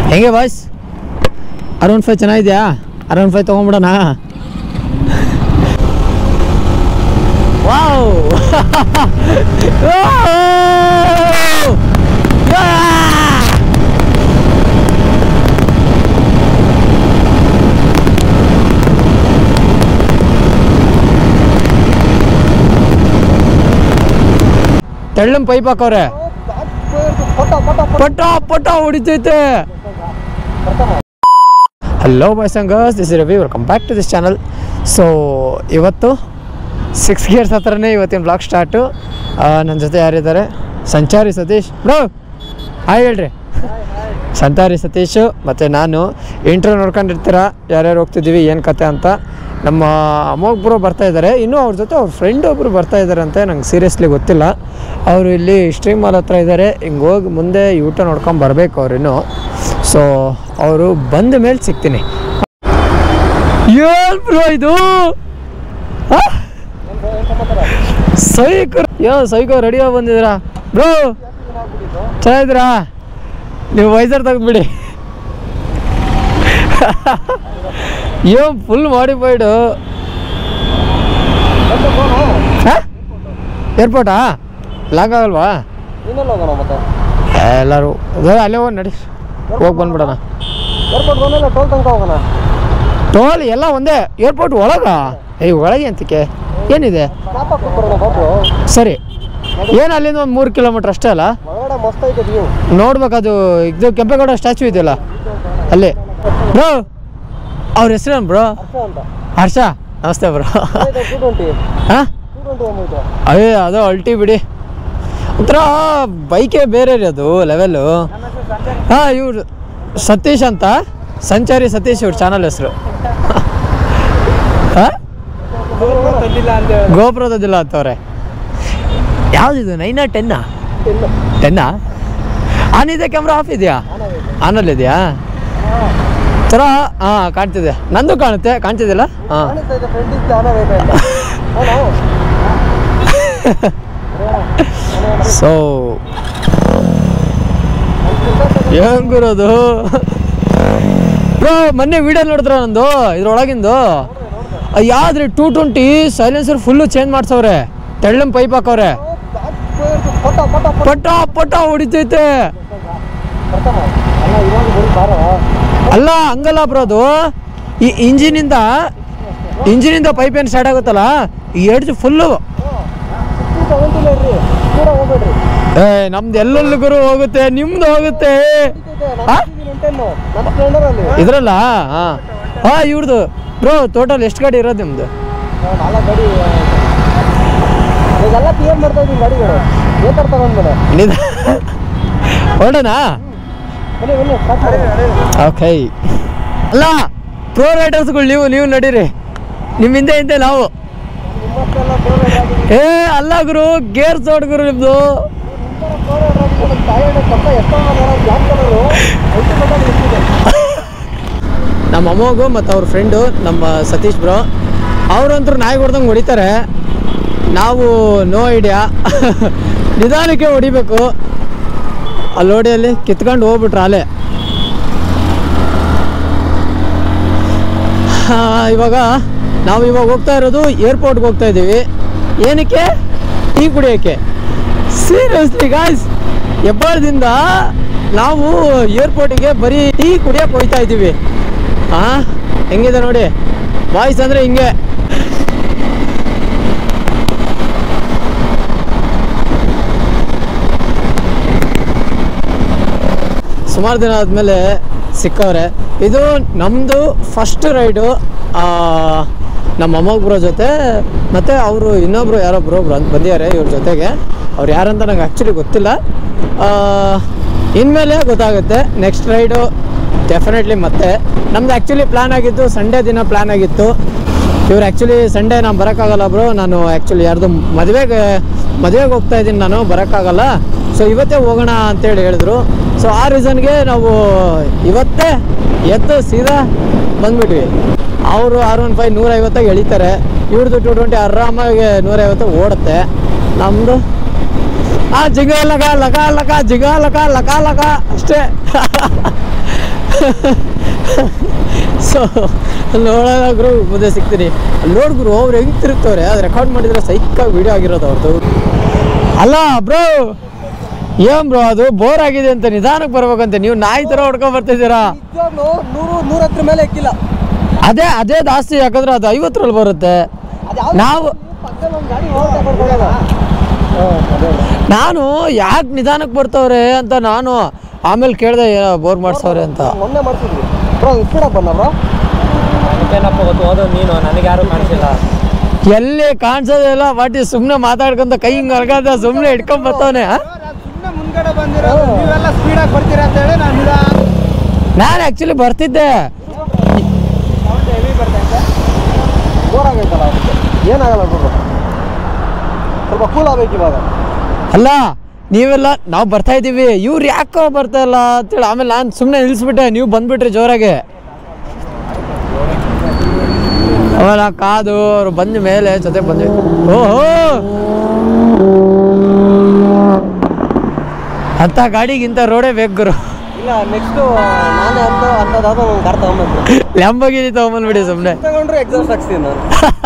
ಹೆಂಗೆ boys around five ಚೆನ್ನಾಗಿದೆಯಾ around five ತೊಗೊಂಬಿಡೋಣ ವಾವ್ ತೆಳ್ಳನ್ ಪೈಪ್ ಹಾಕವ್ರೆ ಪಟ ಪಟ ಹೊಡಿತೈತೆ hello boys and girls this Ravi welcome back to this channel so ಇವತ್ತು ಸಿಕ್ಸ್ ಇಯರ್ಸ್ ಹತ್ರನೇ ಇವತ್ತಿನ ಬ್ಲಾಗ್ ಸ್ಟಾರ್ಟು ನನ್ನ ಜೊತೆ ಯಾರಿದ್ದಾರೆ ಸಂಚಾರಿ ಸತೀಶ್ ಬ್ರೋ ಹಾಯ್ ಹೇಳ್ರಿ ಸಂಚಾರಿ ಸತೀಶು ಮತ್ತು ನಾನು ಇಂಟ್ರೋ ನೋಡ್ಕೊಂಡಿರ್ತೀರ ಯಾರ್ಯಾರು ಹೋಗ್ತಿದ್ದೀವಿ ಏನು ಕತೆ ಅಂತ ನಮ್ಮ ಅಮ್ಮೊಬ್ಬರು ಬರ್ತಾ ಇದ್ದಾರೆ ಇನ್ನೂ ಅವ್ರ ಜೊತೆ ಅವ್ರ ಫ್ರೆಂಡ್ ಒಬ್ಬರು ಬರ್ತಾ ಇದ್ದಾರೆ ಅಂತ ನಂಗೆ ಸೀರಿಯಸ್ಲಿ ಗೊತ್ತಿಲ್ಲ ಅವರು ಇಲ್ಲಿ ಸ್ಟ್ರೀಮ್ ಮಾಲ್ ಹತ್ರ ಇದ್ದಾರೆ ಹಿಂಗೆ ಹೋಗಿ ಮುಂದೆ ಊಟ ನೋಡ್ಕೊಂಡು ಬರಬೇಕು ಅವ್ರಿನ್ನೂ ಸೊ ಅವರು ಬಂದ ಮೇಲೆ ಸಿಗ್ತೀನಿ ಏನ್ ಬ್ರೋ ಇದು ಆ? ಸೈಕೋ ಯೋ ಸೈಕೋ ರೆಡಿಯಾಗಿ ಬಂದಿದ್ದೀರಾ ಬ್ರೋ ಚೆನ್ನಾಗಿದ್ದೀರಾ ನೀವು ವೈಸರ್ ತೆಗೆದ್ಬಿಡಿ ಏನ್ ಫುಲ್ ಮಾಡಿಫೈಡು ಏರ್ಪೋರ್ಟಾ ಲಾಂಗ್ ಆಗಲ್ವಾ ನೀನೆಲ್ಲ ಹೋಗೋಣ ಮತ್ತೆ ಎಲ್ಲರೂ ಅದೇ ಅಲ್ಲೇ ಹೋಗಿ ನಡಿ ಹೋಗಿ ಬಂದ್ಬಿಡೋಣ ಏರ್ಪೋರ್ಟ್ ಬಂದಿಲ್ಲ ಟೋಲ್ ತನಕ ಹೋಗೋಣ ಟೋಲ್ ಎಲ್ಲ ಒಂದೇ ಏರ್ಪೋರ್ಟ್ ಒಳಗ ಏಯ್ ಒಳಗೆ ಅಂತಕ್ಕೆ ಏನಿದೆ ಸ್ನಾಪ್ ಹಾಕ್ಬಿಟ್ಟು ಬರೋಣ ಬಾಬು ಸರಿ ಏನು ಅಲ್ಲಿಂದ ಒಂದು ಮೂರು ಕಿಲೋಮೀಟ್ರ್ ಅಷ್ಟೇ ಅಲ್ಲ ಒಳಗಡೆ ಮಸ್ತ್ ಐತೆ ವ್ಯೂ ನೋಡ್ಬೇಕದು ಇದು ಕೆಂಪೇಗೌಡ ಸ್ಟ್ಯಾಚು ಇದೆಯಲ್ಲ ಅಲ್ಲಿ ಬ್ರೋ ಅವ್ರ ಹೆಸರೇನು ಬ್ರೋ ಹರ್ಷ ಅಂತ ಹರ್ಷ ನಮಸ್ತೆ ಬ್ರೋ ಟೂ ಟ್ವೆಂಟಿ ಹಾಂ ಟೂ ಟ್ವೆಂಟಿ ಏನಿದೆ ಅಯ್ಯೋ ಅದು ಅಲ್ಟಿ ಬಿಡಿ ಒಂಥರ ಬೈಕೇ ಬೇರೆ ರೀ ಅದು ಲೆವೆಲ್ಲು ಹಾಂ ಇವ್ರು ಸತೀಶ್ ಅಂತ ಸಂಚಾರಿ ಸತೀಶ್ ಇವ್ರ ಚಾನಲ್ ಹೆಸರು ಹಾಂ ತಂದಿಲ್ಲ ಅಂತ ಗೋಪುರದಿಲ್ಲ ಅಂತವ್ರೆ ಯಾವುದಿದು ನೈನಾ ಟೆನ್ನಾ ಇಲ್ಲ ಟೆನ್ನಾ ಆನ್ ಇದೆ ಕ್ಯಾಮ್ರಾ ಆಫ್ ಇದೆಯಾ ಆನಲ್ಲಿ ಇದೆಯಾ ಥರ ಹಾಂ ಕಾಣ್ತಿದೆ ನಂದು ಕಾಣುತ್ತೆ ಕಾಣ್ತಿದ್ದಿಲ್ಲ ಹಾಂ ಕಾಣಿಸ್ತಾ ಇದೆ ಫ್ರೆಂಡ್ ಇತ್ತು ಆನ ಬೇಕು ಅಂತ ಅವನು ಸೊ ಹೆಂಗಿರೋದು ಬ್ರೋ ಮೊನ್ನೆ ವಿಡಿಯೋ ನೋಡಿದ್ರ ನಂದು ಇದ್ರೊಳಗಿಂದು ಯಾವ್ದ್ರಿ two twenty silencer full change ಮಾಡ್ಸವ್ರೆ ತೆಳ್ಳನ್ ಪೈಪ್ ಹಾಕವ್ರೆ ಪಟ ಪಟ ಪಟ ಪಟ ಪಟ ಹೊಡಿತೈತೆ ಬರ್ತಮ್ಮ ಅಲ್ಲ ಇವಾಗ ಬರೀ ಬಾರ ಅಲ್ಲ ಹಂಗಲ್ಲ ಬ್ರೋ ಅದು ಈ ಇಂಜಿನಿಂದ ಇಂಜಿನಿಂದ ಪೈಪ್ ಏನು ಸ್ಟಾರ್ಟ್ ಆಗುತ್ತಲ್ಲ ಈ ಎಡ್ಜ್ ಫುಲ್ಲು ಸಿಕ್ಸ್ಟಿ ಸೆವೆಂಟಿ ಇರ್ರಿ ಕೂಡ ಹೋಗ್ಬೇಡ್ರಿ ಏ ನಮ್ದು ಎಲ್ಲೆಲ್ಲಿ ಗುರು ಹೋಗುತ್ತೆ ನಿಮ್ದು ಹೋಗುತ್ತೆ ಆ? ಟೆನ್ನು ನನ್ನ ಸ್ಪ್ಲೆಂಡರಲ್ಲಿ ಇದ್ರಲ್ಲ ಹಾಂ ಹಾಂ ಇವ್ರದ್ದು ಬ್ರೋ ಟೋಟಲ್ ಎಷ್ಟು ಗಾಡಿ ಇರೋದು ನಿಮ್ಮದು ನಾಲ್ಕು ಗಾಡಿ ಈಗೆಲ್ಲ ಪಿ ಎಮ್ ಮಾಡ್ತಾ ಇದ್ದೀನಿ ಗಾಡಿಗಳು ಏನ್ ಥರ ತಗೊಂಡ್ಬೇಡ ನಿಧ ಹೊರಡೋಣ ಬನ್ನಿ ಬನ್ನಿ ಸ್ಟಾರ್ಟ್ ಮಾಡಿ ಓಕೆ ಅಲ್ಲ ಪ್ರೋ ರೈಡರ್ಸ್ಗಳು ನೀವು ನೀವು ನಡೀರಿ ನಿಮ್ಮ ಹಿಂದೆ ಹಿಂದೆ ನಾವು ನಿಮ್ಮಷ್ಟೆಲ್ಲ ಫೋರ್ ಏ ಅಲ್ಲ ಗುರು ಗೇರ್ ಸೋಡ್ ಗುರು ನಿಮ್ಮದು ಪಕ್ಕ ಎಷ್ಟೋ ಬ್ಲಾಕ್ ಕಲರು ಐದು ಮಟ್ಟ ನಿಂತಿದೆ ನಮ್ಮ ಅಮ್ಮಗೂ ಮತ್ತು ಅವ್ರ ಫ್ರೆಂಡು ನಮ್ಮ ಸತೀಶ್ ಬ್ರೋ ಅವ್ರಂತೂ ನಾಯಿ ಹೊಡ್ದಂಗೆ ಹೊಡಿತಾರೆ ನಾವು ನೋ ಐಡಿಯಾ ನಿಧಾನಕ್ಕೆ ಹೊಡಿಬೇಕು ಅಲ್ಲಿ ನೋಡಿ ಅಲ್ಲಿ ಕಿತ್ಕೊಂಡು ಹೋಗ್ಬಿಟ್ರೆ ಅಲ್ಲೇ ಆ, ಇವಾಗ ನಾವು ಇವಾಗ ಹೋಗ್ತಾ ಇರೋದು ಏರ್ಪೋರ್ಟ್ಗೆ ಹೋಗ್ತಾ ಇದ್ದೀವಿ ಏನಕ್ಕೆ ಟೀ ಕುಡಿಯೋಕ್ಕೆ ಸೀರಿಯಸ್ಲಿ ಗಾಯ್ಸ್ ಹೆಬ್ಬಾಳದಿಂದ ನಾವು ಏರ್ಪೋರ್ಟಿಗೆ ಬರೀ ಟೀ ಕುಡಿಯೋಕೆ ಹೋಗ್ತಾ ಇದ್ದೀವಿ ಹಾಂ ಹೆಂಗಿದೆ ನೋಡಿ ಬಾಯ್ಸ್ ಅಂದರೆ ಹಿಂಗೆ ಸುಮಾರು ದಿನ ಆದಮೇಲೆ ಸಿಕ್ಕವ್ರೆ ಇದು ನಮ್ಮದು ಫಸ್ಟ್ ರೈಡು ನಮ್ಮ ಅಮ್ಮೊಬ್ಬರ ಜೊತೆ ಮತ್ತು ಅವರು ಇನ್ನೊಬ್ಬರು ಯಾರೊಬ್ಬರು ಬಂದಿದ್ದಾರೆ ಇವ್ರ ಜೊತೆಗೆ ಅವ್ರು ಯಾರಂತ ನಂಗೆ ಆ್ಯಕ್ಚುಲಿ ಗೊತ್ತಿಲ್ಲ ಆ, ಇನ್ಮೇಲೆ ಗೊತ್ತಾಗುತ್ತೆ ನೆಕ್ಸ್ಟ್ ರೈಡು ಡೆಫಿನೆಟ್ಲಿ ಮತ್ತೆ ನಮ್ದು ಆ್ಯಕ್ಚುಲಿ ಪ್ಲ್ಯಾನ್ ಆಗಿದ್ದು ಸಂಡೇ ದಿನ ಪ್ಲ್ಯಾನ್ ಆಗಿತ್ತು ಇವ್ರು ಆ್ಯಕ್ಚುಲಿ ಸಂಡೇ ನಾನು ಬರೋಕ್ಕಾಗಲ್ಲ ಬ್ರೋ ನಾನು ಆ್ಯಕ್ಚುಲಿ ಯಾರ್ದು ಮದುವೆಗೆ ಮದುವೆಗೆ ಹೋಗ್ತಾ ಇದ್ದೀನಿ ನಾನು ಬರೋಕ್ಕಾಗಲ್ಲ ಸೊ ಇವತ್ತೇ ಹೋಗೋಣ ಅಂತೇಳಿ ಹೇಳಿದ್ರು ಸೊ ಆ ರೀಸನ್ಗೆ ನಾವು ಇವತ್ತೇ ಎದ್ದು ಸೀದಾ ಬಂದ್ಬಿಟ್ವಿ ಅವರು ಆರ್ ಒನ್ ಫೈವ್ ನೂರೈವತ್ತಾಗಿ ಎಳಿತಾರೆ ಇವ್ರದ್ದು ಟು ಟ್ವೆಂಟಿ ಆರಾಮಾಗಿ ನೂರೈವತ್ತು ಓಡುತ್ತೆ ನಮ್ಮದು ಆ ಜಿಗ ಲಗ ಲಗ ಲಗ ಜಿಗ ಲಗ ಲಗ ಲಗ ಅಷ್ಟೇ ಸೊ ನೋಡೋಣ ಗುರು ಮುಂದೆ ಸಿಗ್ತೀನಿ ಅಲ್ಲಿ ನೋಡ್ ಗುರು ಅವ್ರು ಹೆಂಗ್ ತಿರುಗ್ತವ್ರೆ ಅದು ರೆಕಾರ್ಡ್ ಮಾಡಿದ್ರೆ ಸೈಕಾಗಿ ವಿಡಿಯೋ ಆಗಿರೋದು ಅವ್ರದ್ದು ಅಲ್ಲ ಬ್ರೋ ಏನ್ ಬ್ರೋ ಅದು ಬೋರ್ ಆಗಿದೆ ಅಂತ ನಿಧಾನಕ್ಕೆ ಬರ್ಬೇಕಂತೆ ನೀವು ನಾಯಿ ಥರ ಹೊಡ್ಕೊಂಡ್ ಬರ್ತಿದ್ದೀರಾ ನಿಜವಾಗ್ಲೂ ನೂರು ನೂರ ಹತ್ರ ಮೇಲೆ ಎಕ್ಕಿಲ್ಲ ಅದೇ ಅದೇ ಜಾಸ್ತಿ ಯಾಕಂದ್ರೆ ಅದು ಐವತ್ತರಲ್ಲಿ ಬರುತ್ತೆ ನಾವು ಪಕ್ಕದಲ್ಲಿ ಒಂದು ಗಾಡಿ ಓವರ್ಟೇಕ್ ಮಾಡ್ಕೊಳ್ಳೋದು ನಾನು ಯಾಕೆ ನಿಧಾನಕ್ಕೆ ಬರ್ತವ್ರೆ ಅಂತ ನಾನು ಆಮೇಲೆ ಕೇಳಿದೆ ಬೋರ್ ಮಾಡ್ಸವ್ರೆ ಅಂತ ಮೊನ್ನೆ ಮಾಡ್ತಿದ್ವಿ ಬ್ರೋ ಸ್ಪೀಡಾಗಿ ಬಂದ ಬ್ರೋ ಏನಪ್ಪ ಗೊತ್ತು ಓದೋ ನೀನು ನನಗೆ ಯಾರು ಕಾಣಿಸಿಲ್ಲ ಎಲ್ಲಿ ಕಾಣಿಸೋದಿಲ್ಲ ಬಾಟಿ ಸುಮ್ಮನೆ ಮಾತಾಡ್ಕೊಂತ ಕೈ ಹಿಂಗೆ ಅರ್ಗದ ಸುಮ್ಮನೆ ಇಟ್ಕೊಂಡ್ ಬರ್ತಾವನೆ ಸುಮ್ಮನೆ ಮುಂದ್ಗಡೆ ಬಂದಿರೋದು ನೀವೆಲ್ಲ ಸ್ಪೀಡಾಗಿ ಬರ್ತೀರಾ ಅಂತ ಹೇಳಿ ನಾನು ನಾನು ಆ್ಯಕ್ಚುಲಿ ಬರ್ತಿದ್ದೆ ಸೌಂಡ್ ಹೆವಿ ಬರ್ತೈತೆ ಬೋರ್ ಆಗೈತಲ್ಲ ಅದಕ್ಕೆ ಏನಾಗಲ್ಲ ಬ್ರೋ ಸ್ವಲ್ಪ ಕೂಲ್ ಆಗ್ಬೇಕು ಇವಾಗ ಅಲ್ಲ ನೀವೆಲ್ಲ ನಾವು ಬರ್ತಾ ಇದ್ದೀವಿ ಇವ್ರು ಯಾಕೋ ಬರ್ತಾ ಇಲ್ಲ ಅಂತೇಳಿ ಆಮೇಲೆ ನಾನು ಸುಮ್ಮನೆ ನಿಲ್ಲಿಸ್ಬಿಟ್ಟೆ ನೀವು ಬಂದ್ಬಿಟ್ರಿ ಜೋರಾಗೆ ಅವಲ್ಲ ಕಾದು ಅವ್ರು ಬಂದ ಮೇಲೆ ಜೊತೆ ಬಂದ್ವಿ ಓಹೋ ಅಂತ ಗಾಡಿಗಿಂತ ರೋಡೇ ಬೇಕು ಗುರು ಇಲ್ಲ ನೆಕ್ಸ್ಟು ನಾನೇ ಅಂತ ಅಂಥದ್ದಾದ ಒಂದು ಕಾರ್ ತಗೊಂಡ್ಬಂದು ಲ್ಯಾಂಬಗಿರಿ ತಗೊಂಬಂದ್ಬಿಡಿ ಸುಮ್ಮನೆ ತಗೊಂಡ್ರೆ ಎಕ್ಸಾಸ್ಟ್ ಹಾಕ್ಸ್ತೀನಿ ನಾನು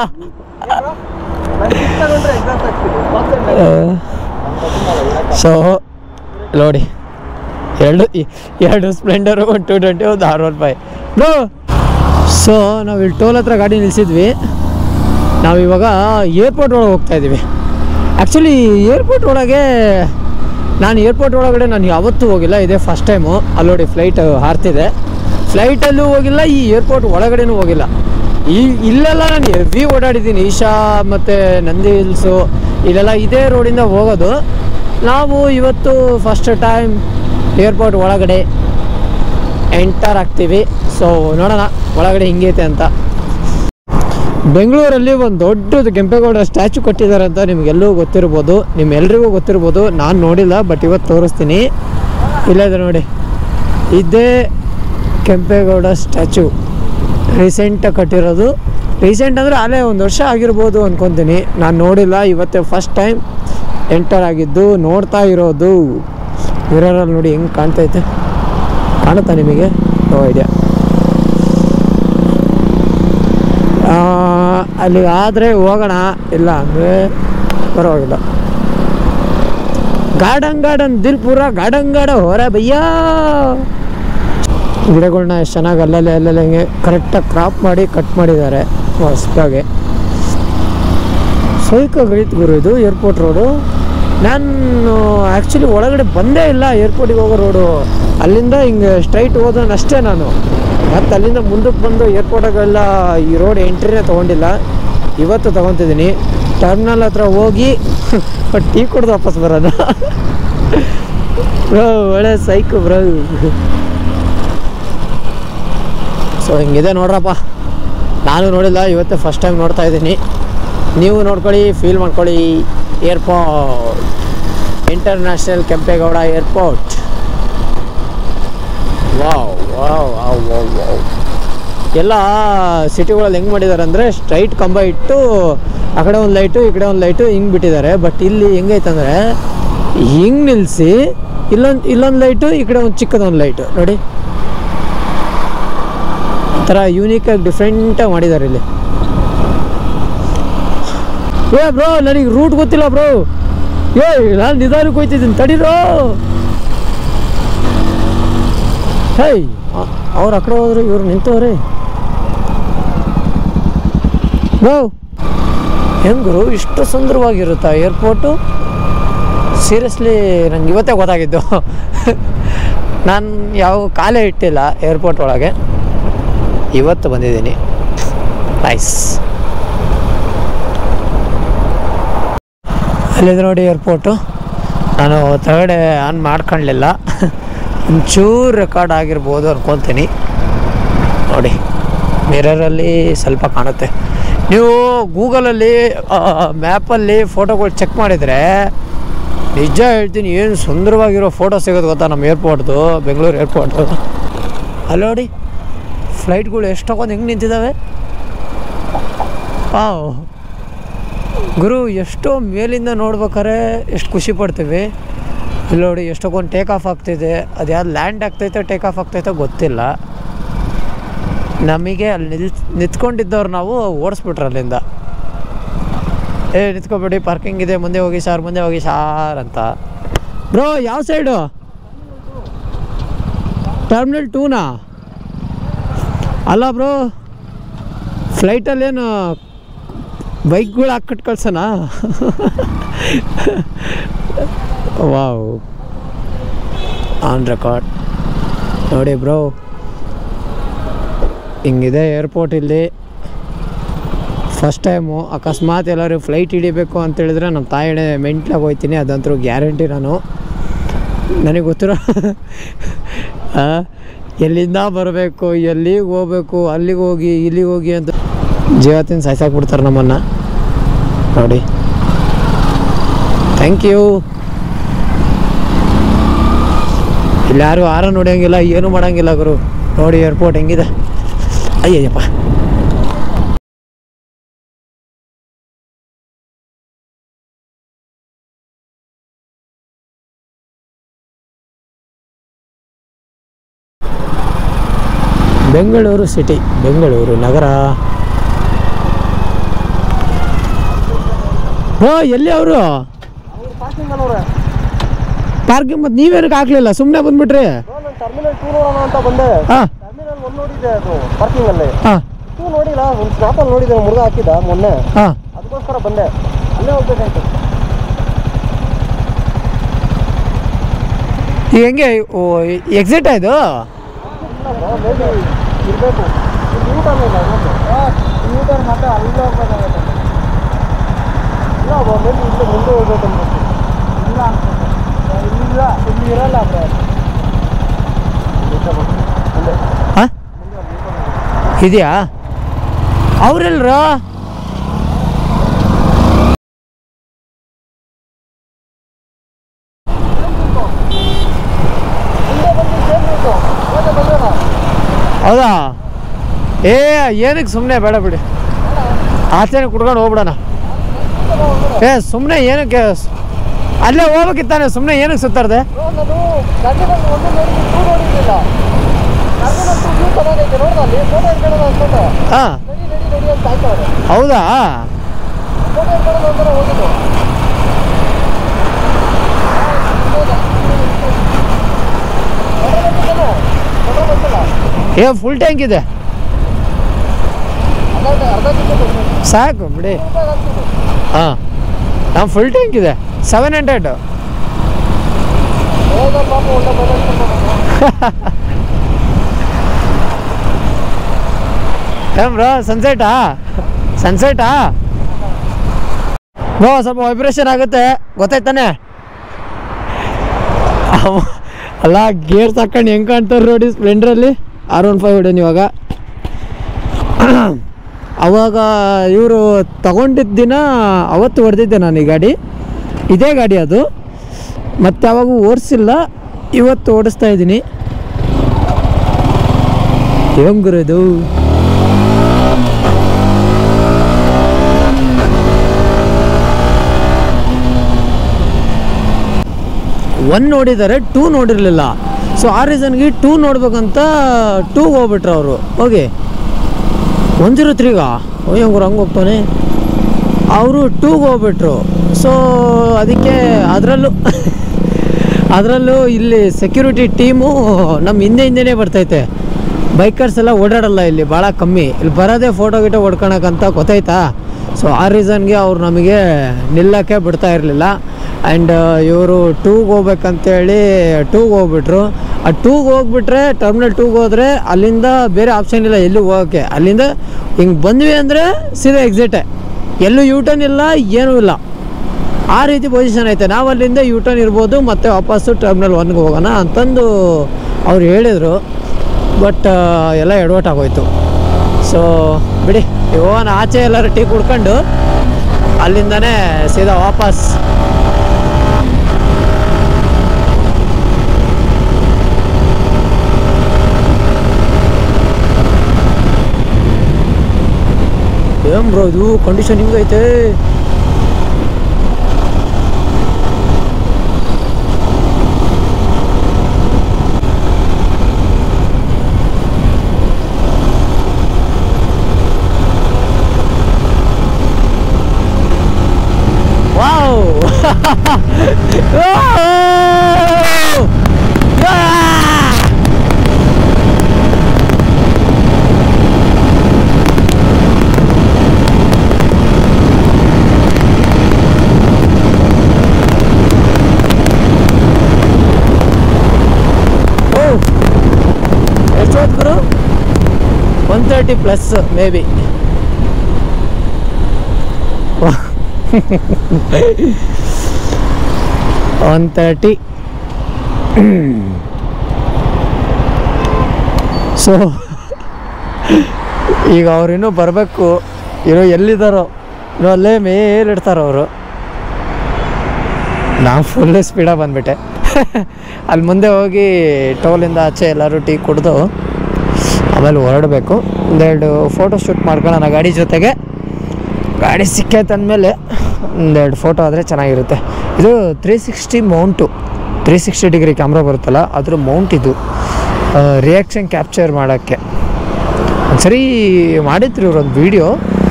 ನಾನು ಕಿಟ್ ತಗೊಂಡ್ರೆ ಎಕ್ಸಾಸ್ಟ್ ಹಾಕ್ಸ್ತೀನಿ ಸೊ ನೋಡಿ ಎರಡು ಇ- ಎರಡು ಸ್ಪ್ಲೆಂಡರು ಒಂದು ಟು ಟ್ವೆಂಟಿ ಒಂದು R one five bro so ನಾವು ಇಲ್ಲಿ ಟೋಲ್ ಹತ್ರ ಗಾಡಿ ನಿಲ್ಸಿದ್ವಿ ನಾವು ಇವಾಗ ಏರ್ಪೋರ್ಟ್ ಒಳಗೆ ಹೋಗ್ತಾ ಇದ್ದೀವಿ ಆ್ಯಕ್ಚುಲಿ ಏರ್ಪೋರ್ಟ್ ಒಳಗೆ ನಾನು ಏರ್ಪೋರ್ಟ್ ಒಳಗಡೆ ನಾನು ಯಾವತ್ತೂ ಹೋಗಿಲ್ಲ ಇದೇ ಫಸ್ಟ್ ಟೈಮು ಅಲ್ಲಿ ನೋಡಿ ಫ್ಲೈಟ್ ಹಾರ್ತಿದೆ ಫ್ಲೈಟಲ್ಲೂ ಹೋಗಿಲ್ಲ ಈ ಏರ್ಪೋರ್ಟ್ ಒಳಗಡೆನೂ ಹೋಗಿಲ್ಲ ಈ ಇಲ್ಲೆಲ್ಲ ನಾನು ಹೆವಿ ಓಡಾಡಿದ್ದೀನಿ ಈಶಾ ಮತ್ತು ನಂದಿ ಹಿಲ್ಸು ಇಲ್ಲೆಲ್ಲ ಇದೇ ರೋಡಿಂದ ಹೋಗೋದು ನಾವು ಇವತ್ತು ಫಸ್ಟ್ ಟೈಮ್ ಏರ್ಪೋರ್ಟ್ ಒಳಗಡೆ ಎಂಟರ್ ಆಗ್ತೀವಿ ಸೊ ನೋಡೋಣ ಒಳಗಡೆ ಹಿಂಗೈತೆ ಅಂತ ಬೆಂಗಳೂರಲ್ಲಿ ಒಂದು ದೊಡ್ಡದು ಕೆಂಪೇಗೌಡ ಸ್ಟ್ಯಾಚು ಕಟ್ಟಿದ್ದಾರೆ ಅಂತ ನಿಮಗೆಲ್ಲೂ ಗೊತ್ತಿರ್ಬೋದು ನಿಮ್ಮೆಲ್ರಿಗೂ ಗೊತ್ತಿರ್ಬೋದು ನಾನು ನೋಡಿಲ್ಲ ಬಟ್ ಇವತ್ತು ತೋರಿಸ್ತೀನಿ ಇಲ್ಲದೆ ನೋಡಿ ಇದೇ ಕೆಂಪೇಗೌಡ ಸ್ಟ್ಯಾಚು ರೀಸೆಂಟಾಗಿ ಕಟ್ಟಿರೋದು ರೀಸೆಂಟ್ ಅಂದರೆ ಅಲ್ಲೇ ಒಂದು ವರ್ಷ ಆಗಿರ್ಬೋದು ಅಂದ್ಕೊತೀನಿ ನಾನು ನೋಡಿಲ್ಲ ಇವತ್ತೇ ಫಸ್ಟ್ ಟೈಮ್ ಎಂಟರ್ ಆಗಿದ್ದು ನೋಡ್ತಾ ಇರೋದು ಮಿರರಲ್ಲಿ ನೋಡಿ ಹೆಂಗೆ ಕಾಣ್ತೈತೆ ಕಾಣುತ್ತಾ ನಿಮಗೆ ನೋ ಐಡಿಯಾ ಅಲ್ಲಿ ಆದರೆ ಹೋಗೋಣ ಇಲ್ಲ ಅಂದರೆ ಪರವಾಗಿಲ್ಲ ಗಾರ್ಡನ್ ಗಾರ್ಡನ್ ದಿಲ್ ಪೂರ ಗಾರ್ಡನ್ ಗಾರ್ಡ ಹೊರ ಭಯ್ಯ ಗಿಡಗಳ್ನ ಎಷ್ಟು ಚೆನ್ನಾಗಿ ಅಲ್ಲಲ್ಲೇ ಅಲ್ಲಲ್ಲೇ ಹಿಂಗೆ ಕರೆಕ್ಟಾಗಿ ಕ್ರಾಪ್ ಮಾಡಿ ಕಟ್ ಮಾಡಿದ್ದಾರೆ ಹೊಸದಾಗಿ ಸೈಕಾಗೈತೆ ಗುರು ಇದು ಏರ್ಪೋರ್ಟ್ ರೋಡು ನಾನು ಆ್ಯಕ್ಚುಲಿ ಒಳಗಡೆ ಬಂದೇ ಇಲ್ಲ ಏರ್ಪೋರ್ಟಿಗೆ ಹೋಗೋ ರೋಡು ಅಲ್ಲಿಂದ ಹಿಂಗೆ ಸ್ಟ್ರೈಟ್ ಹೋದನಷ್ಟೇ ನಾನು ಮತ್ತು ಅಲ್ಲಿಂದ ಮುಂದಕ್ಕೆ ಬಂದು ಏರ್ಪೋರ್ಟಾಗೆಲ್ಲ ಈ ರೋಡ್ ಎಂಟ್ರಿನೇ ತೊಗೊಂಡಿಲ್ಲ ಇವತ್ತು ತೊಗೊತಿದ್ದೀನಿ ಟರ್ಮಿನಲ್ ಹತ್ರ ಹೋಗಿ ಟೀ ಕುಡ್ದು ವಾಪಸ್ ಬರೋದು ಬ್ರೋ ಒಳ್ಳೆ ಸೈಕು ಬ್ರೋ ಸೊ ಹಿಂಗಿದೆ ನೋಡ್ರಪ್ಪ ನಾನು ನೋಡಿಲ್ಲ ಇವತ್ತೇ ಫಸ್ಟ್ ಟೈಮ್ ನೋಡ್ತಾ ಇದ್ದೀನಿ ನೀವು ನೋಡ್ಕೊಳ್ಳಿ ಫೀಲ್ ಮಾಡ್ಕೊಳ್ಳಿ airport international Kempegowda airport wow wow wow wow wow ಎಲ್ಲ ಸಿಟಿಗಳಲ್ಲಿ ಹೆಂಗೆ ಮಾಡಿದ್ದಾರೆ ಅಂದರೆ ಸ್ಟ್ರೈಟ್ ಕಂಬ ಇಟ್ಟು ಆ ಕಡೆ ಒಂದು ಲೈಟು ಈ ಕಡೆ ಒಂದು ಲೈಟು ಹಿಂಗೆ ಬಿಟ್ಟಿದ್ದಾರೆ ಬಟ್ ಇಲ್ಲಿ ಹೆಂಗೈತೆ ಅಂದರೆ ಹಿಂಗೆ ನಿಲ್ಲಿಸಿ ಇಲ್ಲೊಂದು ಇಲ್ಲೊಂದು ಲೈಟು ಈ ಕಡೆ ಒಂದು ಚಿಕ್ಕದೊಂದು ಲೈಟು ನೋಡಿ ಈ ಥರ ಯೂನಿಕಾಗಿ ಡಿಫ್ರೆಂಟಾಗಿ ಮಾಡಿದ್ದಾರೆ ಇಲ್ಲಿ ಏ ಬ್ರೋ ನನಗೆ ರೂಟ್ ಗೊತ್ತಿಲ್ಲ ಬ್ರೋ ಏ ನಾನು ನಿಧಾನಕ್ಕೆ ಹೋಯ್ತಿದ್ದೀನಿ ತಡೀರೋ ಹೇಯ್ ಅವ್ರು ಆ ಕಡೆ ಹೋದ್ರು ಇವ್ರು ನಿಂತವ್ರೆ ಬ್ರೋ ಹೆಂಗರು ಇಷ್ಟು ಸುಂದರವಾಗಿರುತ್ತಾ ಏರ್ಪೋರ್ಟು ಸೀರಿಯಸ್ಲಿ ನಂಗೆ ಇವತ್ತೇ ಗೊತ್ತಾಗಿದ್ದು ನಾನು ಯಾವ ಕಾಲೇ ಇಟ್ಟಿಲ್ಲ ಏರ್ಪೋರ್ಟ್ ಒಳಗೆ ಇವತ್ತು ಬಂದಿದ್ದೀನಿ ನೈಸ್ ಅಲ್ಲಿದೆ ನೋಡಿ ಏರ್ಪೋರ್ಟು ನಾನು ಕೆಳಗಡೆ ಆನ್ ಮಾಡ್ಕೊಳ್ಳಿಲ್ಲ ಒಂಚೂರು ರೆಕಾರ್ಡ್ ಆಗಿರ್ಬೋದು ಅನ್ಕೊತೀನಿ ನೋಡಿ ಮಿರರಲ್ಲಿ ಸ್ವಲ್ಪ ಕಾಣುತ್ತೆ ನೀವು ಗೂಗಲಲ್ಲಿ ಮ್ಯಾಪಲ್ಲಿ ಫೋಟೋಗಳು ಚೆಕ್ ಮಾಡಿದರೆ ನಿಜ ಹೇಳ್ತೀನಿ ಏನು ಸುಂದರವಾಗಿರೋ ಫೋಟೋ ಸಿಗೋದು ಗೊತ್ತಾ ನಮ್ಮ ಏರ್ಪೋರ್ಟ್ದು ಬೆಂಗಳೂರು ಏರ್ಪೋರ್ಟು ಅಲ್ಲಿ ನೋಡಿ ಫ್ಲೈಟ್ಗಳು ಎಷ್ಟೊಂದು ಹೆಂಗೆ ನಿಂತಿದ್ದಾವೆ ವಾವ್ ಗುರು ಎಷ್ಟೋ ಮೇಲಿಂದ ನೋಡ್ಬೇಕಾರೆ ಎಷ್ಟು ಖುಷಿ ಪಡ್ತೀವಿ ಇಲ್ಲಿ ನೋಡಿ ಎಷ್ಟೊಂದು ಟೇಕ್ ಆಫ್ ಆಗ್ತಿದೆ ಅದು ಯಾವ್ದು ಲ್ಯಾಂಡ್ ಆಗ್ತೈತೆ ಟೇಕ್ ಆಫ್ ಆಗ್ತೈತೆ ಗೊತ್ತಿಲ್ಲ ನಮಗೆ ಅಲ್ಲಿ ನಿಲ್ ನಿಂತ್ಕೊಂಡಿದ್ದವ್ರು ನಾವು ಓಡಿಸ್ಬಿಟ್ರು ಅಲ್ಲಿಂದ ಏ ನಿಂತ್ಕೊಬೇಡಿ ಪಾರ್ಕಿಂಗ್ ಇದೆ ಮುಂದೆ ಹೋಗಿ ಸಾರ್ ಮುಂದೆ ಹೋಗಿ ಸಾರ್ ಅಂತ ಬ್ರೋ ಯಾವ ಸೈಡು ಟರ್ಮಿನಲ್ ಟೂನಾ ಅಲ್ಲ ಬ್ರೋ ಫ್ಲೈಟಲ್ಲೇನು ಬೈಕ್ಗಳು ಹಾಕ್ಬಿಟ್ಟು ಕಳ್ಸೋಣ ವಾವ್ ಆನ್ ರೆಕಾರ್ಡ್ ನೋಡಿ ಬ್ರೋ ಹಿಂಗಿದೆ ಏರ್ಪೋರ್ಟ್ ಇಲ್ಲಿ ಫಸ್ಟ್ ಟೈಮು ಅಕಸ್ಮಾತ್ ಎಲ್ಲರೂ ಫ್ಲೈಟ್ ಹಿಡಿಬೇಕು ಅಂತ ಹೇಳಿದ್ರೆ ನಮ್ಮ ತಾಯಿ ಮೆಂಟ್ಲಾಗಿ ಹೋಗ್ತೀನಿ ಅದಂತರೂ ಗ್ಯಾರಂಟಿ ನಾನು ನನಗೆ ಗೊತ್ತಿರೋ ಆ, ಎಲ್ಲಿಂದ ಬರಬೇಕು ಎಲ್ಲಿಗೆ ಹೋಗ್ಬೇಕು ಅಲ್ಲಿಗೆ ಹೋಗಿ ಇಲ್ಲಿಗೆ ಹೋಗಿ ಅಂತ ಜೀವತ್ತಿನ ಸಾಯ್ಸಾಕ್ಬಿಡ್ತಾರೆ ನಮ್ಮನ್ನು ನೋಡಿ ಥ್ಯಾಂಕ್ ಯು ಇಲ್ಲಿ ಯಾರು ಆರ ನೋಡಂಗಿಲ್ಲ ಏನು ಮಾಡಂಗಿಲ್ಲ ಗುರು ನೋಡಿ ಏರ್ಪೋರ್ಟ್ ಹೆಂಗಿದೆ ಅಯ್ಯಯ್ಯಪ್ಪ ಬೆಂಗಳೂರು ಸಿಟಿ ಬೆಂಗಳೂರು ನಗರ ಓ ಎಲ್ಲಿ ಅವರು ಪಾರ್ಕಿಂಗ್ ಅಲ್ಲವ್ರೆ ಪಾರ್ಕಿಂಗ್ ಮತ್ತು ನೀವೇನಕ್ಕೆ ಹಾಕ್ಲಿಲ್ಲ ಸುಮ್ಮನೆ ಬಂದ್ಬಿಟ್ರಿ ನಾನು ಟರ್ಮಿನಲ್ ಟೂ ನೋಡೋಣ ಅಂತ ಬಂದೆ ಹಾಂ ಟರ್ಮಿನಲ್ ಒನ್ ನೋಡಿದ್ದೆ ಅದು ಪಾರ್ಕಿಂಗ್ ಅಲ್ಲಿ ಹಾಂ ಟೂ ನೋಡಿಲ್ಲ ಒಂದು ಸ್ನಾಪಲ್ಲಿ ನೋಡಿದ್ದೆ ಮುರುಗ ಹಾಕಿದ್ದ ಮೊನ್ನೆ ಹಾಂ ಅದಕ್ಕೋಸ್ಕರ ಬಂದೆ ಅಲ್ಲೇ ಹೋಗ್ಬೇಕಂತ ಈಗ ಹೆಂಗೆ ಓ ಎಕ್ಸಿಟ್ ಆಯ್ತು ಮೇಬಿ ಇರಬೇಕು ನ್ಯೂ ಟರ್ನ್ ಇಲ್ಲ ನ್ಯೂ ಟರ್ನ್ ಮಾತ್ರ ಅಲ್ಲೇ ಹೋಗ್ಬೇಕಾಗತ್ತೆ ಇಲ್ಲ ಮೇಬಿ ಇಲ್ಲೇ ಮುಂದೆ ಹೋಗ್ಬೇಕು ಅನ್ಸುತ್ತೆ ಇಲ್ಲ ಅನ್ಸುತ್ತೆ ಇಲ್ಲ ಇಲ್ಲಿ ಇರಲ್ಲ ಬ್ರೋ ಮುಂದೆ ಹಾಂ ಇದೆಯಾ ಅವ್ರೆಲ್ರ ಮುಂದೆ ಬಂದು ಸೇರ್ಬೇಕು ಹೋದ ಬಂದೇನ ಹೌದಾ ಏ ಏನಕ್ಕೆ ಸುಮ್ಮನೆ ಬೇಡ ಬಿಡಿ ಆಚೆನೆ ಕುಡ್ಕೊಂಡು ಹೋಗ್ಬಿಡೋಣ ಏ ಸುಮ್ಮನೆ ಏನಕ್ಕೆ ಸ್- ಅಲ್ಲೇ ಹೋಗ್ಬೇಕಿತ್ತಾನೆ ಸುಮ್ಮನೆ ಏನಕ್ಕೆ ಸುತ್ತಾರ್ದೆ ಬ್ರೋ, ನಾನು ಟರ್ಮಿನಲ್ ಒಂದು ನೋಡಿ ಟೂ ನೋಡಿರ್ಲಿಲ್ಲ ಟರ್ಮಿನಲ್ ಟೂ ವ್ಯೂ ಚೆನ್ನಾಗೈತೆ ನೋಡ್ದ ಅಲ್ಲಿ ಫೋಟೋ ಇಟ್ಕೊಳ್ಳೋಣ ಅನ್ಕೊಂಡೆ ಹಾಂ ನಡಿ ನಡಿ ನಡಿ ಅಂತ ಆಯ್ತವ್ರೆ ಹೌದಾ ಫೋಟೋ ಇಟ್ಕೊಳ್ಳೋಣ ಅಂತಾನೆ ಹೋಗಿದ್ದು ಪೆಟ್ರೋಲ್ ಬಂತಲ್ಲ ಏ ಫುಲ್ ಟ್ಯಾಂಕ್ ಇದೆ ಅರ್ಧ ಅರ್ಧ ಕಿಲೋಮೀಟರ್ ಸಾಕು ಬಿಡಿ ರೂಪಾಯಿ ಆಗ್ತಿದೆ ಹಾಂ ನಮ್ಮ ಫುಲ್ ಟ್ಯಾಂಕ್ ಇದೆ ಸೆವೆನ್ ಹಂಡ್ರೆಡ್ ಹೋದ ಪಾಪ ಒಳ್ಳೆ ಬೈಕ್ ಏನ್ ಬ್ರೋ ಸನ್ಸೆಟಾ ಸನ್ಸೆಟಾ ಬ್ರೋ ಸ್ವಲ್ಪ ವೈಬ್ರೇಷನ್ ಆಗುತ್ತೆ ಗೊತ್ತಾಯ್ತಾನೆ ಅವ- ಅಲ್ಲ ಗೇರ್ ತಕೊಂಡು ಹೆಂಗೆ ಕಾಣ್ತಾರೆ ನೋಡಿ ಸ್ಪ್ಲೆಂಡ್ರಲ್ಲಿ ಆರ್ ಒನ್ ಫೈವ್ ಹೊಡೇನು ಇವಾಗ ಅವಾಗ ಇವರು ತಗೊಂಡಿದ್ದ ದಿನ ಅವತ್ತು ಹೊಡೆದಿದ್ದೆ ನಾನು ಈ ಗಾಡಿ ಇದೇ ಗಾಡಿ ಅದು ಮತ್ತೆ ಅವಾಗ ಓಡಿಸಿಲ್ಲ ಇವತ್ತು ಓಡಿಸ್ತಾ ಇದ್ದೀನಿ ಹೆಂಗ್ ಗುರು ಇದು ಒನ್ ನೋಡಿದ್ದಾರೆ ಟೂ ನೋಡಿರಲಿಲ್ಲ ಸೊ ಆ ರೀಸನ್ಗೆ ಟೂ ನೋಡ್ಬೇಕಂತ ಟೂಗೆ ಹೋಗ್ಬಿಟ್ರು ಅವರು ಹೋಗಿ ಒನ್ ಜೀರೋ ತ್ರೀಗ ಅಯ್ಯೋ ಹಂಗೆ ಹಂಗೆ ಹೋಗ್ತಾನೆ ಅವರು ಟೂಗೆ ಹೋಗ್ಬಿಟ್ರು ಸೊ ಅದಕ್ಕೆ ಅದರಲ್ಲೂ ಅದರಲ್ಲೂ ಇಲ್ಲಿ ಸೆಕ್ಯೂರಿಟಿ ಟೀಮು ನಮ್ಮ ಹಿಂದೆ ಹಿಂದೆನೇ ಬರ್ತೈತೆ ಬೈಕರ್ಸ್ ಎಲ್ಲ ಓಡಾಡಲ್ಲ ಇಲ್ಲಿ ಭಾಳ ಕಮ್ಮಿ ಇಲ್ಲಿ ಬರೋದೇ ಫೋಟೋ ಗಿಟೋ ಹೊಡ್ಕೊಳಕ್ಕಂತ ಗೊತ್ತಾಯ್ತಾ ಸೊ ಆ ರೀಸನ್ಗೆ ಅವ್ರು ನಮಗೆ ನಿಲ್ಲಕ್ಕೆ ಬಿಡ್ತಾ ಇರಲಿಲ್ಲ ಆ್ಯಂಡ್ ಇವರು ಟೂಗೆ ಹೋಗ್ಬೇಕಂತೇಳಿ ಟೂಗೆ ಹೋಗ್ಬಿಟ್ರು ಆ ಟೂಗೆ ಹೋಗ್ಬಿಟ್ರೆ ಟರ್ಮಿನಲ್ ಟೂಗೆ ಹೋದರೆ ಅಲ್ಲಿಂದ ಬೇರೆ ಆಪ್ಷನ್ ಇಲ್ಲ ಎಲ್ಲೂ ಹೋಗೋಕ್ಕೆ ಅಲ್ಲಿಂದ ಹಿಂಗೆ ಬಂದ್ವಿ ಅಂದರೆ ಸೀದಾ ಎಕ್ಸಿಟೇ ಎಲ್ಲೂ ಯೂಟರ್ನ್ ಇಲ್ಲ ಏನೂ ಇಲ್ಲ ಆ ರೀತಿ ಪೊಸಿಷನ್ ಐತೆ ನಾವು ಅಲ್ಲಿಂದ ಯೂಟರ್ನ್ ಇರ್ಬೋದು ಮತ್ತು ವಾಪಸ್ಸು ಟರ್ಮಿನಲ್ ಒನ್ಗೆ ಹೋಗೋಣ ಅಂತಂದು ಅವ್ರು ಹೇಳಿದರು ಬಟ್ ಎಲ್ಲ ಎಡವಟ್ ಆಗೋಯ್ತು ಸೊ ಬಿಡಿ ಹೋಗೋಣ ಆಚೆ ಎಲ್ಲರೂ ಟೀ ಕುಡ್ಕೊಂಡು ಅಲ್ಲಿಂದನೇ ಸೀದಾ ವಾಪಸ್ ಏನ್ ಬ್ರೋ ಇದು ಕಂಡೀಷನ್ ಹಿಂಗೈತೆ ಎಷ್ಟಿರ್ಬೋದು ಗುರು one thirty plus maybe one thirty so ಈಗ ಅವ್ರು ಇನ್ನೂ ಬರಬೇಕು ಇರೋ ಎಲ್ಲಿದ್ದಾರೋ ಇರೋ ಅಲ್ಲೇ ಮೇಲಿಡ್ತಾರೋ ಅವರು ನಾನು ಫುಲ್ ಸ್ಪೀಡಾಗಿ ಬಂದ್ಬಿಟ್ಟೆ ಅಲ್ಲಿ ಮುಂದೆ ಹೋಗಿ ಟೋಲಿಂದ ಆಚೆ ಎಲ್ಲರೂ ಟೀ ಕುಡಿದು ಆಮೇಲೆ ಹೊರಡಬೇಕು ಒಂದೆರಡು ಫೋಟೋ ಶೂಟ್ ಮಾಡ್ಕೊಳ್ಳೋಣ ಗಾಡಿ ಜೊತೆಗೆ ಗಾಡಿ ಸಿಕ್ಕೈತಂದಮೇಲೆ ಒಂದೆರಡು ಫೋಟೋ ಆದರೆ ಚೆನ್ನಾಗಿರುತ್ತೆ ಇದು three sixty mount three sixty degree camera ಬರುತ್ತಲ್ಲ ಅದ್ರ ಮೌಂಟ್ ಇದು ರಿಯಾಕ್ಷನ್ ಕ್ಯಾಪ್ಚರ್ ಮಾಡೋಕ್ಕೆ ಒಂದ್ಸರಿ ಮಾಡಿದ್ರು ಇವ್ರು ಒಂದು ವೀಡಿಯೋ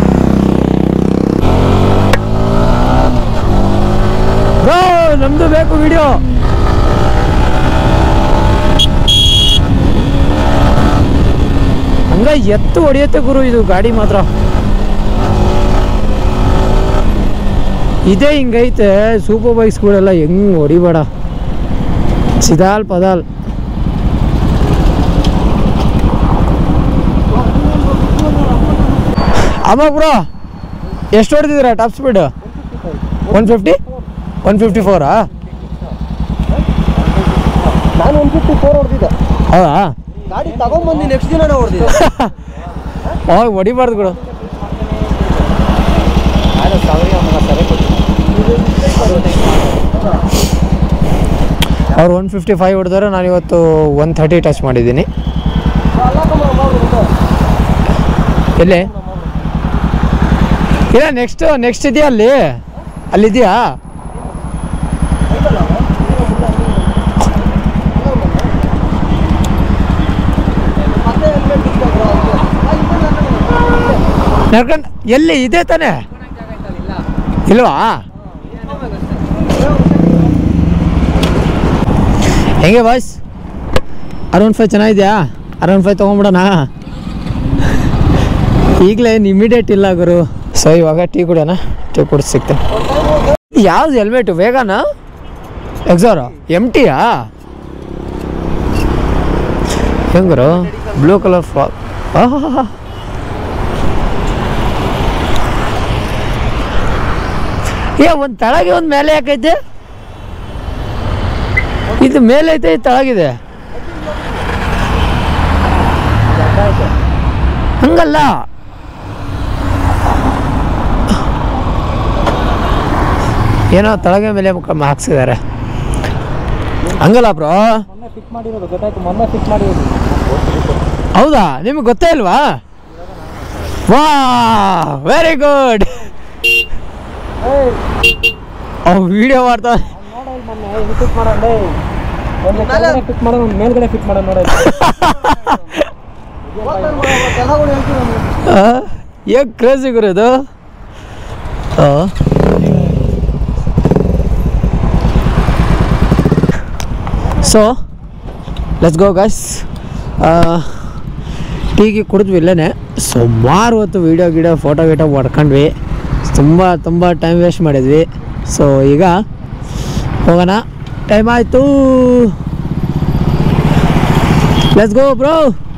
ಬ್ರೋ ನಮ್ದು ಬೇಕು ವಿಡಿಯೋ ಹಂಗ ಎತ್ತು ಹೊಡೆಯುತ್ತೆ ಗುರು ಇದು ಗಾಡಿ ಮಾತ್ರ ಇದೇ ಹಿಂಗೈತೆ ಸೂಪರ್ ಬೈಕ್ಸ್ಗಳೆಲ್ಲ ಹೆಂಗ್ ಹೊಡಿಬೇಡ ಸಿದಾಲ್ ಪದಾಲ್ ಅಮ್ಮ ಬ್ರೋ ಎಷ್ಟು ಹೊಡೆದಿದ್ದೀರಾ top speed one fifty one fifty ಫೋರಾ ನಾನು ಒನ್ ಫಿಫ್ಟಿ ಫೋರ್ ಹೊಡೆದಿದ್ದೆ ಹೌದಾ ಗಾಡಿ ತಗೊಂಡ್ಬಂದು ನೆಕ್ಸ್ಟ್ ದಿನನೇ ಹೊಡೆದಿದ್ದೆ ಅವಾಗ ಹೊಡಿಬಾರ್ದು ಗುರು ನಾನು ಸಾವಿರ ಅವನಿಗೆ ಸರಿ ಕೊಟ್ಟಿದ್ದೆ ಅವ್ರು ಒನ್ ಫಿಫ್ಟಿ ಫೈವ್ ಹೊಡೆದ್ರೆ ನಾನು ಇವತ್ತು ಒನ್ ಥರ್ಟಿ ಟಚ್ ಮಾಡಿದ್ದೀನಿ ಅಲ್ಲ ಕಮ್ಮ ಮಾಡ್ಬಿಡು ಎಲ್ಲಿ ಇಲ್ಲ ನೆಕ್ಸ್ಟ್ ನೆಕ್ಸ್ಟ್ ಇದೆಯಾ ಅಲ್ಲಿ ಅಲ್ಲಿದೆಯಾ ಮತ್ತೆ ಅಲ್ಲೇ ಬಿಟ್ಬಿಟ್ರು ಅವ್ರಿಗೆ. ಆ, ಇದೆ ನನ್ನ- ನಡ್ಕೊಂಡು ಎಲ್ಲಿ ಇದೆ ತಾನೇ ಇಲ್ವಾ ಹೆಂಗೆ ಬಾಯ್ಸ್ ಅರೌಂಡ್ ಫೈವ್ ಚೆನ್ನಾಗಿದೆಯಾ ಅರೌಂಡ್ ಫೈವ್ ತೊಗೊಂಬಿಡೋಣ ಈಗಲೇ ಇಮಿಡಿಯೇಟ್ ಇಲ್ಲ ಗುರು ಸೊ ಇವಾಗ ಟೀ ಕುಡಿಯೋಣ ಟೀ ಕುಡಿದು ಸಿಗ್ತೇನೆ ಯಾವ್ದು ಹೆಲ್ಮೆಟು ವೇಗಾನ ಎಕ್ಸಾರೋ ಎಮ್ ಟಿಯಾ ಹೆಂಗರು ಬ್ಲೂ ಕಲರ್ ಫ್ರಾಕ್ ಆಹಾ ಏ ಒಂದು ತಳಗೆ ಒಂದು ಮೇಲೆ ಯಾಕೈತೆ ಇದು ಮೇಲೆ ಐತೆ ಇದು ತಳಗಿದೆ ಹಂಗಲ್ಲ ಏನೋ ತಳಗೆ ಮೇಲೆ ಮುಖ ಹಾಕ್ಸಿದ್ದಾರೆ ಹಂಗಲ್ಲ ಬ್ರೋ ಮೊನ್ನೆ ಫಿಟ್ ಮಾಡಿರೋದು ಗೊತ್ತಾಯ್ತು ಮೊನ್ನೆ ಫಿಟ್ ಮಾಡಿರೋದು ಹೌದಾ ನಿಮಗೆ ಗೊತ್ತೇ ಇಲ್ವಾ ವಾ ವೆರಿ ಗುಡ್ ಅವ್ ವಿಡಿಯೋ ಮಾಡ್ತಾ ನೋಡಲ್ ಮೊನ್ನೆ ಹೆಂಗ್ ಫಿಟ್ ಮಾಡೋಣ ಒಂದು ಕೆಳಗಡೆ ಫಿಟ್ ಮಾಡೋಣ ಒಂದು ಮೇಲ್ಗಡೆ ಫಿಟ್ ಮಾಡೋಣ ನೋಡ ಓಪನ್ ಮಾಡೋ ಕೆಲವರು ಹೇಳ್ತೀನಿ ನಮ್ಗೆ. ಏಕ್ ಕ್ರೇಜಿ ಗುರು ಇದು ಸೊ ಲೆಟ್ಸ್ ಗೋ ಗೈಸ್ ಟೀಗೆ ಕುಡಿದ್ವಿ ಇಲ್ಲೇ ಸುಮಾರು ಹೊತ್ತು ವೀಡಿಯೋ ಗಿಡಿಯೋ ಫೋಟೋ ಗಿಟೋ ಹೊಡ್ಕೊಂಡ್ವಿ ತುಂಬ ತುಂಬ ಟೈಮ್ ವೇಸ್ಟ್ ಮಾಡಿದ್ವಿ ಸೊ ಈಗ ಹೋಗೋಣ ಟೈಮ್ ಆಯಿತು let's go bro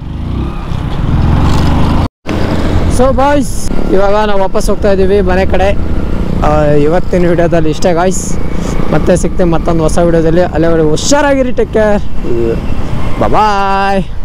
so boys ಇವಾಗ ನಾವು ವಾಪಸ್ ಹೋಗ್ತಾ ಇದ್ದೀವಿ ಮನೆ ಕಡೆ ಆ, ಇವತ್ತಿನ ವಿಡಿಯೋದಲ್ಲಿ ಇಷ್ಟೇ ಗಾಯ್ಸ್ ಮತ್ತೆ ಸಿಗ್ತೇವೆ ಮತ್ತೊಂದು ಹೊಸ ವಿಡಿಯೋದಲ್ಲಿ ಅಲ್ಲಿವರೆಗೆ ಹುಷಾರಾಗಿರಿ ಟೇಕ್ ಕೇರ್ ಬಾಯ್